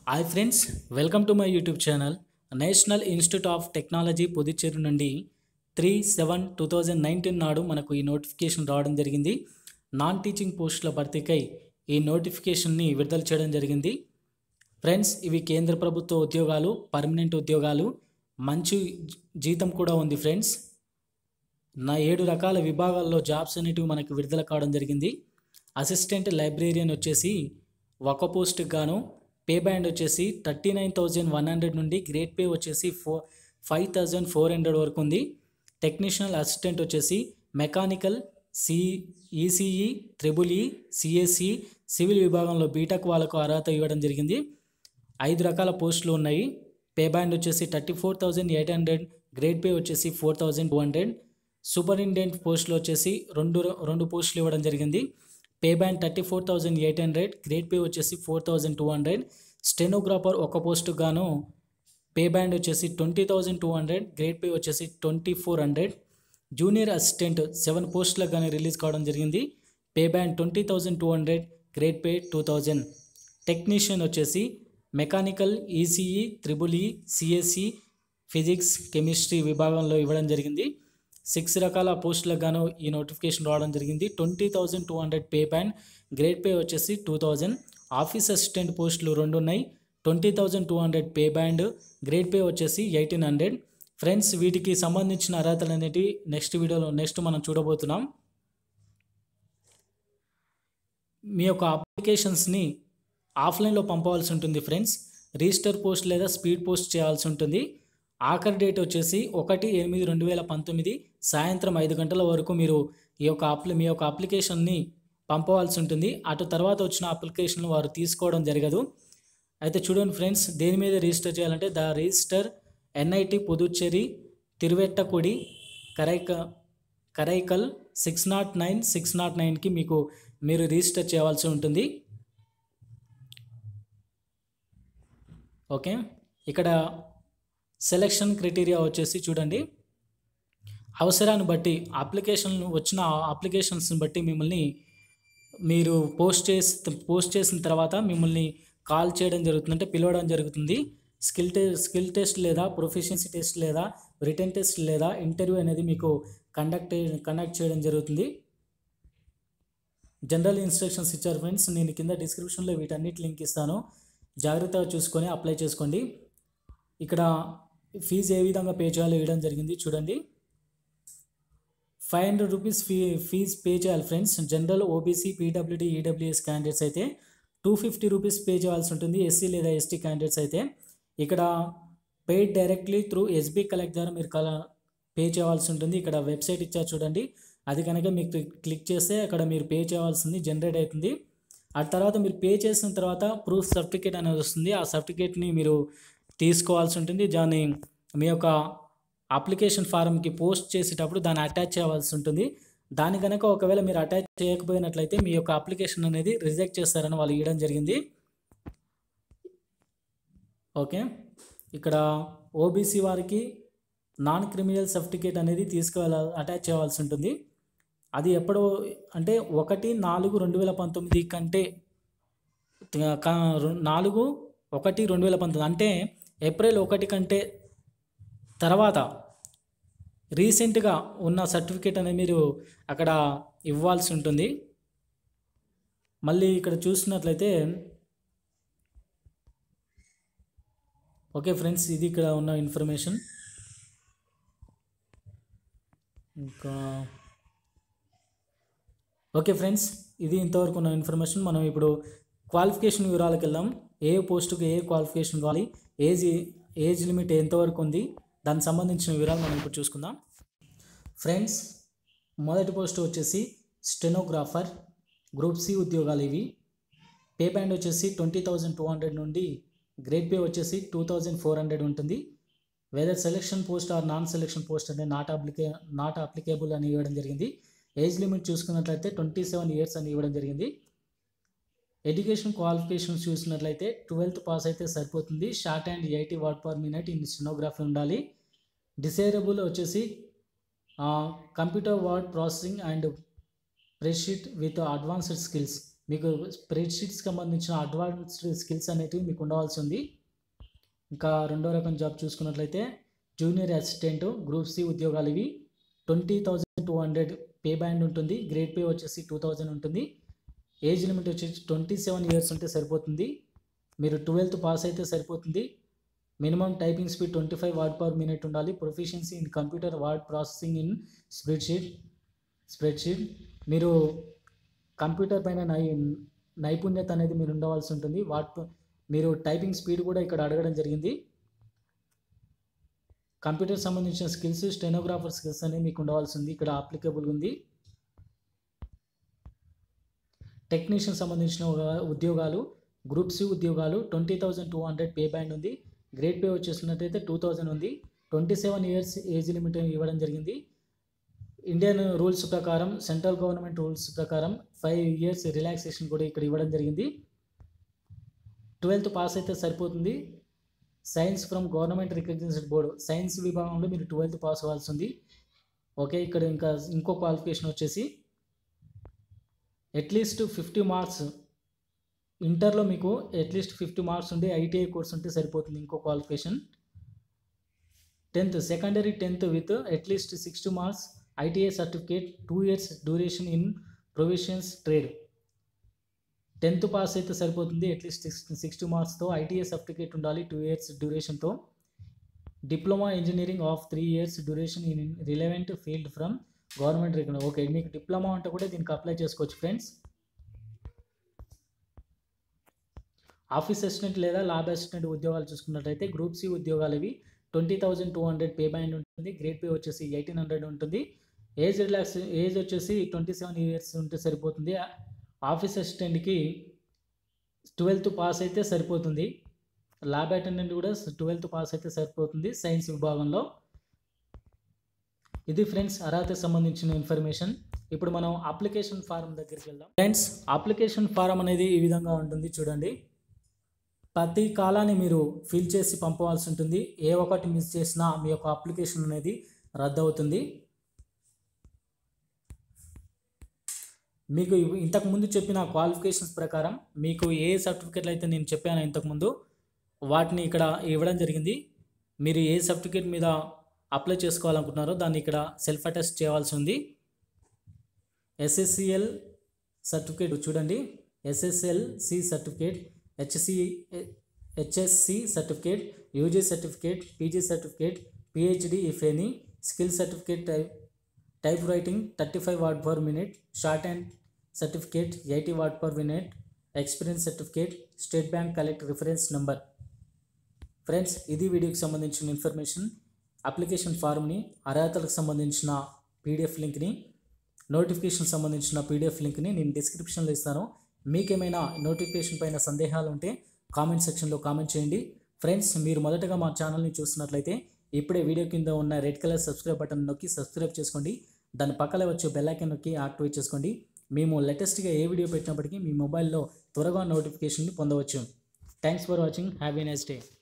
hi friends welcome to my YouTube channel national institute of technology Puducherry నుండి three seven two thousand nineteen నాడు మనకు ఈ notification రావడం జరిగింది నాన్ టీచింగ్ పోస్టుల భర్తీకై ఈ నోటిఫికేషన్ని విడుదల చేయడం జరిగింది ఫ్రెండ్స్ ఇవి కేంద్ర ప్రభుత్వ ఉద్యోగాలు పర్మనెంట్ ఉద్యోగాలు మంచి జీ- జీతం కూడా ఉంది ఫ్రెండ్స్ నా ఏడు రకాల విభాగాల్లో జాబ్స్ అనేటివి మనకు విడుదల కావడం జరిగింది అసిస్టెంట్ లైబ్రేరియన్ వచ్చేసి ఒక పోస్ట్కి గాను పే బ్యాండ్ వచ్చేసి thirty nine thousand one hundred నుండి గ్రేడ్ పే వచ్చేసి four five thousand four hundred వరకు ఉంది టెక్నీషియల్ అసిస్టెంట్ వచ్చేసి mechanical C ECE triple E CSC civil విభాగంలో బీటెక్ వాళ్ళకు అర్హత ఇవ్వడం జరిగింది ఐదు రకాల పోస్టులు ఉన్నాయి పే బ్యాండ్ వచ్చేసి thirty four thousand eight hundred grade pay వచ్చేసి four thousand two hundred superintendent పోస్టులు వచ్చేసి రెండు రెండు పోస్టులు ఇవ్వడం జరిగింది pay band thirty four thousand eight hundred grade pay వచ్చేసి four thousand two hundred stenographer ఒక పోస్టుకు గాను పే బ్యాండ్ వచ్చేసి twenty thousand two hundred grade pay వచ్చేసి twenty four hundred junior assistant seven పోస్టులకు కానీ రిలీజ్ కావడం జరిగింది pay band twenty thousand two hundred grade pay two thousand technician వచ్చేసి mechanical ECE triple E CSC physics chemistry విభాగంలో ఇవ్వడం జరిగింది six రకాల పోస్టులకు గాను ఈ నోటిఫికేషన్ రావడం జరిగింది twenty thousand two hundred pay band grade pay వచ్చేసి టూ థౌజండ్ ఆఫీస్ అసిస్టెంట్ పోస్టులు రెండు ఉన్నాయి twenty thousand two hundred pay band grade pay వచ్చేసి ఎయిటీన్ హండ్రెడ్ ఫ్రెండ్స్ వీటికి సంబంధించిన అర్హతలు అనేటివి నెక్స్ట్ వీడియోలో నెక్స్ట్ మనం చూడబోతున్నాం మీ యొక్క అప్లికేషన్స్ని ఆఫ్లైన్లో పంపవలసి ఉంటుంది ఫ్రెండ్స్ రిజిస్టర్ పోస్ట్ లేదా స్పీడ్ పోస్ట్ చేయాల్సి ఉంటుంది ఆఖరి డేట్ వచ్చేసి ఒకటి ఎనిమిది రెండు వేల పంతొమ్మిది సాయంత్రం ఐదు గంటల వరకు మీరు ఈ యొక్క అప్లి మీ యొక్క అప్లికేషన్ని పంపవలసి ఉంటుంది అటు తర్వాత వచ్చిన అప్లికేషన్ వారు తీసుకోవడం జరగదు అయితే చూడండి ఫ్రెండ్స్ దేని మీద రిజిస్టర్ చేయాలంటే the register NIT Puducherry Thiruvettakudi కరైక Karaikal six naught nine six naught నైన్కి మీకు మీరు రిజిస్టర్ చేయవలసి ఉంటుంది ఓకే ఇక్కడ సెలెక్షన్ క్రైటీరియా వచ్చేసి చూడండి అవసరాన్ని బట్టి అప్లికేషన్ వచ్చిన అప్లికేషన్స్ని బట్టి మిమ్మల్ని మీరు పోస్ట్ చేసి పోస్ట్ చేసిన తర్వాత మిమ్మల్ని కాల్ చేయడం జరుగుతుంది అంటే పిలవడం జరుగుతుంది స్కిల్ టె స్కిల్ టెస్ట్ లేదా ప్రొఫెషన్సీ టెస్ట్ లేదా రిటర్న్ టెస్ట్ లేదా ఇంటర్వ్యూ అనేది మీకు కండక్ట్ కండక్ట్ చేయడం జరుగుతుంది జనరల్ ఇన్స్ట్రక్షన్స్ ఇచ్చారు ఫ్రెండ్స్ నేను కింద డిస్క్రిప్షన్లో వీటన్నిటి లింక్ ఇస్తాను జాగ్రత్తగా చూసుకొని అప్లై చేసుకోండి ఇక్కడ ఫీజు ఏ విధంగా పే చేయాలో ఇవ్వడం జరిగింది చూడండి five hundred rupees fee fees pay చేయాలి friends general OBC PWD EWS candidates అయితే టూ ఫిఫ్టీ రూపీస్ పే చేయాల్సి ఉంటుంది ఎస్సీ లేదా ఎస్టీ క్యాండిడేట్స్ అయితే ఇక్కడ paid directly through SB collect ద్వారా మీరు కల పే చేయాల్సి ఉంటుంది ఇక్కడ వెబ్సైట్ ఇచ్చారు చూడండి అది కనుక మీకు క్లిక్- క్లిక్ చేస్తే అక్కడ మీరు పే చేయాల్సింది జనరేట్ అవుతుంది ఆ తర్వాత మీరు పే చేసిన తర్వాత ప్రూఫ్ సర్టిఫికేట్ అనేది వస్తుంది ఆ సర్టిఫికేట్ని మీరు తీసుకోవాల్సి ఉంటుంది దాన్ని మీ యొక్క అప్లికేషన్ ఫారంకి పోస్ట్ చేసేటప్పుడు దాన్ని అటాచ్ చేయవలసి ఉంటుంది దాని కనుక ఒకవేళ మీరు అటాచ్ చేయకపోయినట్లయితే మీ యొక్క అప్లికేషన్ అనేది రిజెక్ట్ చేస్తారని వాళ్ళు ఇవ్వడం జరిగింది ఓకే ఇక్కడ ఓబీసీ వారికి నాన్ క్రిమినల్ సర్టిఫికేట్ అనేది తీసుకువెళ్ళ అటాచ్ చేయవలసి ఉంటుంది అది ఎప్పుడో అంటే ఒకటి నాలుగు రెండు వేల పంతొమ్మిది కంటే క- రు- నాలుగు ఒకటి రెండు వేల పంతొమ్మిది అంటే ఏప్రిల్ ఒకటి కంటే తర్వాత రీసెంట్గా ఉన్న సర్టిఫికేట్ అనేది మీరు అక్కడ ఇవ్వాల్సి ఉంటుంది మళ్ళీ ఇక్కడ చూసినట్లయితే ఓకే ఫ్రెండ్స్ ఇది ఇక్కడ ఉన్న ఇన్ఫర్మేషన్ ఇంకా ఓకే ఫ్రెండ్స్ ఇది ఇంతవరకు ఉన్న ఇన్ఫర్మేషన్ మనం ఇప్పుడు క్వాలిఫికేషన్ వివరాలకు వెళ్దాం ఏ పోస్టుకు ఏ క్వాలిఫికేషన్ కావాలి ఏజ్ ఏజ్ లిమిట్ ఎంతవరకు ఉంది దానికి సంబంధించిన వివరాలు మనం ఇప్పుడు చూసుకుందాం ఫ్రెండ్స్ మొదటి పోస్ట్ వచ్చేసి స్టెనోగ్రాఫర్ గ్రూప్ సి ఉద్యోగాలు ఇవి పే బ్యాండ్ వచ్చేసి ట్వంటీ థౌజండ్ టూ హండ్రెడ్ నుండి గ్రేడ్ పే వచ్చేసి టూ థౌజండ్ ఫోర్ హండ్రెడ్ ఉంటుంది whether selection post or non selection post అనేది నాట్ అప్లికే నాట్ అప్లికేబుల్ అని ఇవ్వడం జరిగింది ఏజ్ లిమిట్ చూసుకున్నట్లయితే ట్వంటీ సెవెన్ ఇయర్స్ అని ఇవ్వడం జరిగింది ఎడ్యుకేషన్ క్వాలిఫికేషన్స్ చూసినట్లయితే ట్వెల్త్ పాస్ అయితే సరిపోతుంది short and eighty what per minute in stenography ఉండాలి డిసైరబుల్ వచ్చేసి computer word processing and spreadsheet with advanced skills మీకు స్ప్రెడ్షీట్స్కి సంబంధించిన అడ్వాన్స్డ్ స్కిల్స్ అనేటివి మీకు ఉండవలసి ఉంది ఇంకా రెండో రకం జాబ్ చూసుకున్నట్లయితే జూనియర్ అసిస్టెంట్ గ్రూప్ సి ఉద్యోగాలు ఇవి twenty thousand two hundred pay band ఉంటుంది గ్రేడ్ పే వచ్చేసి టూ థౌజండ్ ఉంటుంది ఏజ్ లిమిట్ వచ్చేసి ట్వంటీ సెవెన్ ఇయర్స్ ఉంటే సరిపోతుంది మీరు ట్వెల్త్ పాస్ అయితే సరిపోతుంది minimum typing speed twenty five word per minute ఉండాలి proficiency in computer word processing in spreadsheet spreadsheet మీరు కంప్యూటర్ పైన నై నైపుణ్యత అనేది మీరు ఉండవలసి ఉంటుంది వాట్ మీరు టైపింగ్ స్పీడ్ కూడా ఇక్కడ అడగడం జరిగింది కంప్యూటర్ సంబంధించిన స్కిల్స్ స్టెనోగ్రాఫర్ స్కిల్స్ అనేవి మీకు ఉండవలసి ఉంది ఇక్కడ అప్లికబుల్ ఉంది టెక్నీషియన్ సంబంధించిన ఉగా- ఉద్యోగాలు గ్రూప్ సి ఉద్యోగాలు twenty thousand two hundred pay band ఉంది గ్రేడ్ పే వచ్చేసినట్టయితే టూ థౌజండ్ ఉంది twenty seven years age limit ఇవ్వడం జరిగింది ఇండియన్ రూల్స్ ప్రకారం సెంట్రల్ గవర్నమెంట్ రూల్స్ ప్రకారం ఫైవ్ ఇయర్స్ రిలాక్సేషన్ కూడా ఇక్కడ ఇవ్వడం జరిగింది ట్వెల్త్ పాస్ అయితే సరిపోతుంది science from government recognised board science విభాగంలో మీరు ట్వెల్త్ పాస్ అవ్వాల్సి ఉంది ఓకే ఇక్కడ ఇంకా ఇంకో క్వాలిఫికేషన్ వచ్చేసి అట్లీస్ట్ ఫిఫ్టీ మార్క్స్ ఇంటర్లో మీకు అట్లీస్ట్ ఫిఫ్టీ మార్క్స్ ఉండి ఐటీఐ కోర్స్ ఉంటే సరిపోతుంది ఇంకో qualification tenth secondary tenth with at least sixty marks ITI certificate two years duration in provisions trade tenth pass అయితే సరిపోతుంది అట్లీస్ట్ సిక్స్ సిక్స్టీ మార్క్స్తో ఐటీఐ సర్టిఫికేట్ ఉండాలి టూ ఇయర్స్ డ్యూరేషన్తో diploma engineering of three years duration in relevant field from government recognise okay మీకు diploma అంటే కూడా దీనికి apply చేసుకోవచ్చు ఫ్రెండ్స్ ఆఫీస్ అసిస్టెంట్ లేదా ల్యాబ్ అసిస్టెంట్ ఉద్యోగాలు చూసుకున్నట్లయితే గ్రూప్ సి ఉద్యోగాలు ఇవి twenty thousand two hundred pay band ఉంటుంది గ్రేడ్ పే వచ్చేసి ఎయిటీన్ హండ్రెడ్ ఉంటుంది ఏజ్ రిలాక్స్ ఏజ్ వచ్చేసి ట్వంటీ సెవెన్ ఇయర్స్ ఉంటే సరిపోతుంది ఆఫీస్ అసిస్టెంట్కి ట్వెల్త్ పాస్ అయితే సరిపోతుంది ల్యాబ్ అటెండెంట్ కూడా ట్వెల్త్ పాస్ అయితే సరిపోతుంది సైన్స్ విభాగంలో ఇది ఫ్రెండ్స్ అర్హతకు సంబంధించిన ఇన్ఫర్మేషన్ ఇప్పుడు మనం అప్లికేషన్ ఫారం దగ్గరికి వెళ్దాం ఫ్రెండ్స్ అప్లికేషన్ ఫారం అనేది ఈ విధంగా ఉంటుంది చూడండి ప్రతి కాలాన్ని మీరు ఫిల్ చేసి పంపవలసి ఉంటుంది ఏ ఒక్కటి మిస్ చేసినా మీ యొక్క అప్లికేషన్ అనేది రద్దు అవుతుంది మీకు ఇవ్- ఇంతకుముందు చెప్పిన క్వాలిఫికేషన్స్ ప్రకారం మీకు ఏ సర్టిఫికెట్లు అయితే నేను చెప్పానో ఇంతకుముందు వాటిని ఇక్కడ ఇవ్వడం జరిగింది మీరు ఏ సర్టిఫికేట్ మీద అప్లై చేసుకోవాలనుకుంటున్నారో దాన్ని ఇక్కడ సెల్ఫ్ అటెస్ట్ చేయాల్సి ఉంది ఎస్ఎస్సిఎల్ సర్టిఫికేట్ చూడండి SSL C certificate HC HSC certificate UG certificate PG certificate PhD if any skill certificate type type writing thirty five what per minute shorthand certificate eighty what per minute experience certificate state bank collect reference number friends ఇది వీడియోకి సంబంధించిన information application ఫామ్ని అర్హతలకు సంబంధించిన PDF లింక్ని notification సంబంధించిన PDF లింక్ని నేను డిస్క్రిప్షన్లో ఇస్తాను మీకేమైనా నోటిఫికేషన్ పైన సందేహాలు ఉంటే కామెంట్ సెక్షన్లో కామెంట్ చేయండి ఫ్రెండ్స్ మీరు మొదటగా మా ఛానల్ని చూస్తున్నట్లయితే ఇప్పుడే వీడియో కింద ఉన్న రెడ్ కలర్ సబ్స్క్రైబ్ బటన్ నొక్కి సబ్స్క్రైబ్ చేసుకోండి దాని పక్కన వచ్చే బెల్ ఐకాన్ నొక్కి యాక్టివేట్ చేసుకోండి మేము లేటెస్ట్గా ఏ వీడియో పెట్టినప్పటికీ మీ మొబైల్లో త్వరగా నోటిఫికేషన్ని పొందవచ్చు thanks for watching have a nice day